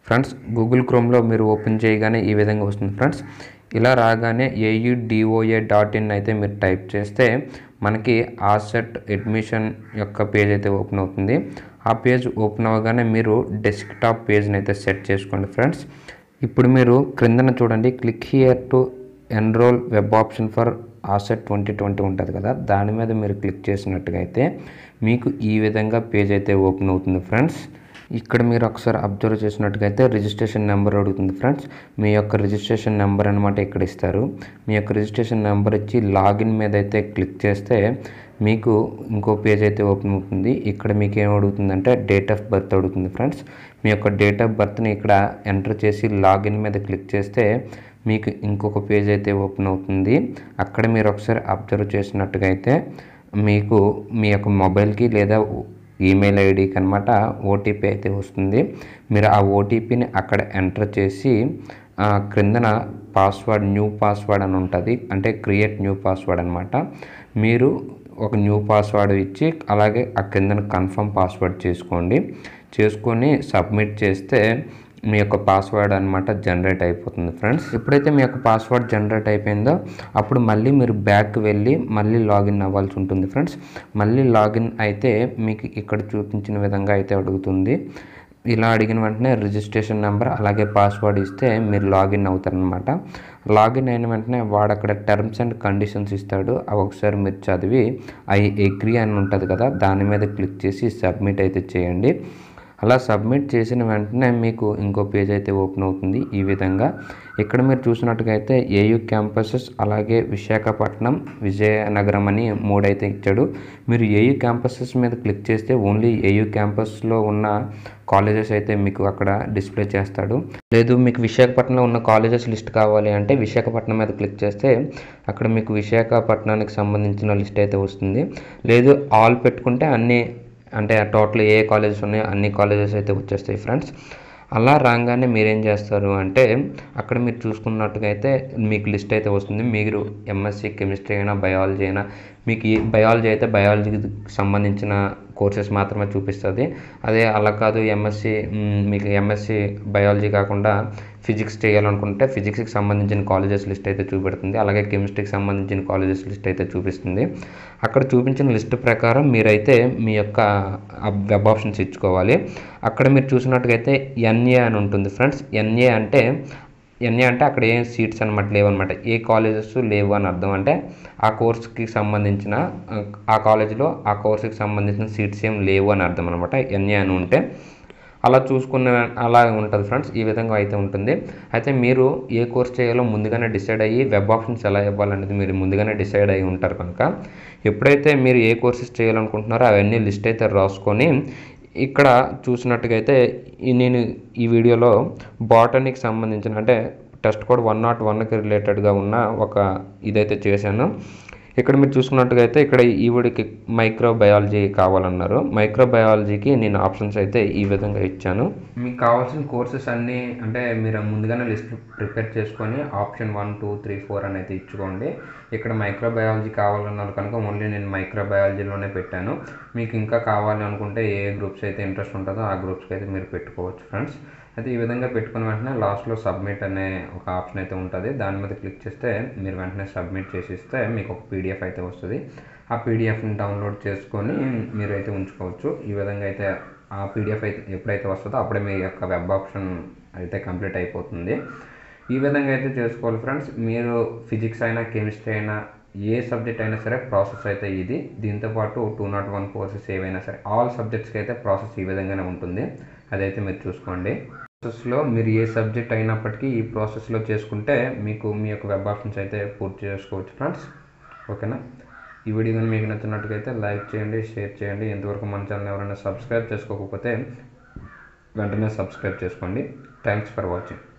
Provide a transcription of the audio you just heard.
friends Google క్రోమ్లో మీరు open చేయగానే ఈ విధంగా వస్తుంది ఫ్రెండ్స్ ఇలా రాగానే ఏయుడిఓఏ డాట్ ఇన్ అయితే మీరు టైప్ చేస్తే మనకి ఆసెట్ అడ్మిషన్ యొక్క పేజ్ అయితే ఓపెన్ అవుతుంది ఆ పేజ్ ఓపెన్ అవ్వగానే మీరు డెస్క్టాప్ పేజ్ని అయితే సెట్ చేసుకోండి ఫ్రెండ్స్ ఇప్పుడు మీరు క్రిందన చూడండి click here to enrol web option for ఆసెట్ ట్వంటీ ట్వంటీ ఉంటుంది కదా దాని మీద మీరు క్లిక్ చేసినట్టుగా అయితే మీకు ఈ విధంగా పేజ్ అయితే ఓపెన్ అవుతుంది ఫ్రెండ్స్ ఇక్కడ మీరు ఒకసారి అబ్జర్వ్ చేసినట్టుగా అయితే రిజిస్ట్రేషన్ నెంబర్ అడుగుతుంది ఫ్రెండ్స్ మీ యొక్క రిజిస్ట్రేషన్ నెంబర్ అనమాట ఇక్కడ ఇస్తారు మీ యొక్క రిజిస్ట్రేషన్ నెంబర్ ఇచ్చి లాగిన్ మీద అయితే క్లిక్ చేస్తే మీకు ఇంకో పేజ్ అయితే ఓపెన్ అవుతుంది ఇక్కడ మీకు ఏం అడుగుతుందంటే డేట్ ఆఫ్ బర్త్ అడుగుతుంది ఫ్రెండ్స్ మీ యొక్క డేట్ ఆఫ్ బర్త్ని ఇక్కడ ఎంటర్ చేసి లాగిన్ మీద క్లిక్ చేస్తే మీకు ఇంకొక పేజ్ అయితే ఓపెన్ అవుతుంది అక్కడ మీరు ఒకసారి అబ్జర్వ్ చేసినట్టుగా అయితే మీకు మీ యొక్క మొబైల్కి లేదా ఈమెయిల్ ఐడికి అనమాట ఓటీపీ అయితే వస్తుంది మీరు ఆ ఓటీపీని అక్కడ ఎంటర్ చేసి ఆ, క్రిందన పాస్వర్డ్ న్యూ పాస్వర్డ్ అని ఉంటుంది అంటే క్రియేట్ న్యూ పాస్వర్డ్ అనమాట మీరు ఒక న్యూ పాస్వర్డ్ ఇచ్చి అలాగే ఆ క్రిందన కన్ఫర్మ్ పాస్వర్డ్ చేసుకోండి చేసుకొని సబ్మిట్ చేస్తే మీ యొక్క పాస్వర్డ్ అనమాట జనరేట్ అయిపోతుంది ఫ్రెండ్స్ ఎప్పుడైతే మీ యొక్క పాస్వర్డ్ జనరేట్ అయిపోయిందో అప్పుడు మళ్ళీ మీరు బ్యాక్ వెళ్ళి మళ్ళీ లాగిన్ అవ్వాల్సి ఉంటుంది ఫ్రెండ్స్ మళ్ళీ లాగిన్ అయితే మీకు ఇక్కడ చూపించిన విధంగా అయితే అడుగుతుంది ఇలా అడిగిన వెంటనే రిజిస్ట్రేషన్ నెంబర్ అలాగే పాస్వర్డ్ ఇస్తే మీరు లాగిన్ అవుతారనమాట లాగిన్ అయిన వెంటనే వాడు అక్కడ టర్మ్స్ అండ్ కండిషన్స్ ఇస్తాడు అవి ఒకసారి మీరు చదివి ఐ అగ్రీ అని ఉంటుంది కదా దాని మీద క్లిక్ చేసి సబ్మిట్ అయితే చేయండి అలా సబ్మిట్ చేసిన వెంటనే మీకు ఇంకో పేజ్ అయితే ఓపెన్ అవుతుంది ఈ విధంగా ఇక్కడ మీరు చూసినట్టుగా అయితే ఏయూ క్యాంపసెస్ అలాగే విశాఖపట్నం విజయనగరం అని మూడైతే ఇచ్చాడు మీరు ఏయూ క్యాంపసెస్ మీద క్లిక్ చేస్తే ఓన్లీ ఏయూ క్యాంపస్లో ఉన్న కాలేజెస్ అయితే మీకు అక్కడ డిస్ప్లే చేస్తాడు లేదు మీకు విశాఖపట్నంలో ఉన్న కాలేజెస్ లిస్ట్ కావాలి అంటే విశాఖపట్నం మీద క్లిక్ చేస్తే అక్కడ మీకు విశాఖపట్నానికి సంబంధించిన లిస్ట్ అయితే వస్తుంది లేదు ఆల్ పెట్టుకుంటే అన్ని అంటే టోటల్ ఏ కాలేజెస్ ఉన్నాయో అన్ని కాలేజెస్ అయితే వచ్చేస్తాయి ఫ్రెండ్స్ అలా రాగానే మీరేం చేస్తారు అంటే అక్కడ మీరు చూసుకున్నట్టుగా అయితే మీకు లిస్ట్ అయితే వస్తుంది మీరు ఎంఎస్సి కెమిస్ట్రీ అయినా బయాలజీ అయినా మీకు ఈ బయాలజీ అయితే బయాలజీకి సంబంధించిన కోర్సెస్ మాత్రమే చూపిస్తుంది అదే అలా కాదు ఎంఎస్సి మీకు ఎంఎస్సి బయాలజీ కాకుండా ఫిజిక్స్ చేయాలనుకుంటే ఫిజిక్స్కి సంబంధించిన కాలేజెస్ లిస్ట్ అయితే చూపెడుతుంది అలాగే కెమిస్ట్రీకి సంబంధించిన కాలేజెస్ లిస్ట్ అయితే చూపిస్తుంది అక్కడ చూపించిన లిస్ట్ ప్రకారం మీరైతే మీ యొక్క వెబ్ ఆప్షన్స్ ఇచ్చుకోవాలి అక్కడ మీరు చూసినట్టుగా అయితే ఎన్ఏ అని ఉంటుంది ఫ్రెండ్స్ ఎన్ఏ అంటే ఎన్ఏ అంటే అక్కడ ఏం సీట్స్ అనమాట లేవన్నమాట ఏ కాలేజెస్ లేవు అని అర్థం అంటే ఆ కోర్స్కి సంబంధించిన ఆ, ఆ కాలేజీలో ఆ కోర్స్కి సంబంధించిన సీట్స్ ఏం లేవు అని అర్థం అనమాట ఎన్ఏ అని ఉంటే అలా చూసుకున్న అలా ఉంటుంది ఫ్రెండ్స్ ఈ విధంగా అయితే ఉంటుంది అయితే మీరు ఏ కోర్స్ చేయాలో ముందుగానే డిసైడ్ అయ్యి వెబ్ ఆప్షన్స్ ఎలా ఇవ్వాలనేది మీరు ముందుగానే డిసైడ్ అయ్యి ఉంటారు కనుక ఎప్పుడైతే మీరు ఏ కోర్సెస్ చేయాలనుకుంటున్నారో అవన్నీ లిస్ట్ అయితే రాసుకొని ఇక్కడ చూసినట్టుగా అయితే ఈ నేను ఈ వీడియోలో బాటనీకి సంబంధించిన అంటే టెస్ట్ కోడ్ వన్ నాట్ వన్కి రిలేటెడ్గా ఉన్న ఒక ఇదైతే చేశాను ఇక్కడ మీరు చూసుకున్నట్టుగా అయితే ఇక్కడ ఈవిడికి మైక్రోబయాలజీ కావాలన్నారు మైక్రోబయాలజీకి నేను ఆప్షన్స్ అయితే ఈ విధంగా ఇచ్చాను మీకు కావాల్సిన కోర్సెస్ అన్నీ అంటే మీరు ముందుగానే లిస్ట్ ప్రిపేర్ చేసుకొని option one two three four అని అయితే ఇచ్చుకోండి ఇక్కడ మైక్రోబయాలజీ కావాలన్నారు కనుక ఓన్లీ నేను మైక్రోబయాలజీలోనే పెట్టాను మీకు ఇంకా కావాలి అనుకుంటే ఏ గ్రూప్స్ అయితే ఇంట్రెస్ట్ ఉంటుందో ఆ గ్రూప్స్కి అయితే మీరు పెట్టుకోవచ్చు ఫ్రెండ్స్ అయితే ఈ విధంగా పెట్టుకున్న వెంటనే లాస్ట్లో సబ్మిట్ అనే ఒక ఆప్షన్ అయితే ఉంటుంది దాని మీద క్లిక్ చేస్తే మీరు వెంటనే సబ్మిట్ చేసి ఇస్తే మీకు ఒక పీడిఎఫ్ అయితే వస్తుంది ఆ పీడిఎఫ్ని డౌన్లోడ్ చేసుకొని మీరైతే ఉంచుకోవచ్చు ఈ విధంగా అయితే ఆ పీడిఎఫ్ అయితే ఎప్పుడైతే వస్తుందో అప్పుడే మీ యొక్క వెబ్ ఆప్షన్ అయితే కంప్లీట్ అయిపోతుంది ఈ విధంగా అయితే చేసుకోవాలి ఫ్రెండ్స్ మీరు ఫిజిక్స్ అయినా కెమిస్ట్రీ అయినా ఏ సబ్జెక్ట్ అయినా సరే ప్రాసెస్ అయితే ఇది దీంతోపాటు టూ నాట్ వన్ కోర్సెస్ ఏవైనా సరే ఆల్ సబ్జెక్ట్స్కి అయితే ప్రాసెస్ ఈ విధంగానే ఉంటుంది అదైతే మీరు చూసుకోండి ప్రాసెస్లో మీరు ఏ సబ్జెక్ట్ అయినప్పటికీ ఈ ప్రాసెస్లో చేసుకుంటే మీకు మీ యొక్క వెబ్ ఆప్షన్స్ అయితే పూర్తి చేసుకోవచ్చు ఫ్రెండ్స్ ఓకేనా ఈ వీడియో కానీ మీకు నచ్చినట్టుగా అయితే లైక్ చేయండి షేర్ చేయండి ఇంతవరకు మన ఛానల్ ఎవరైనా సబ్స్క్రైబ్ చేసుకోకపోతే వెంటనే సబ్స్క్రైబ్ చేసుకోండి థ్యాంక్స్ ఫర్ వాచింగ్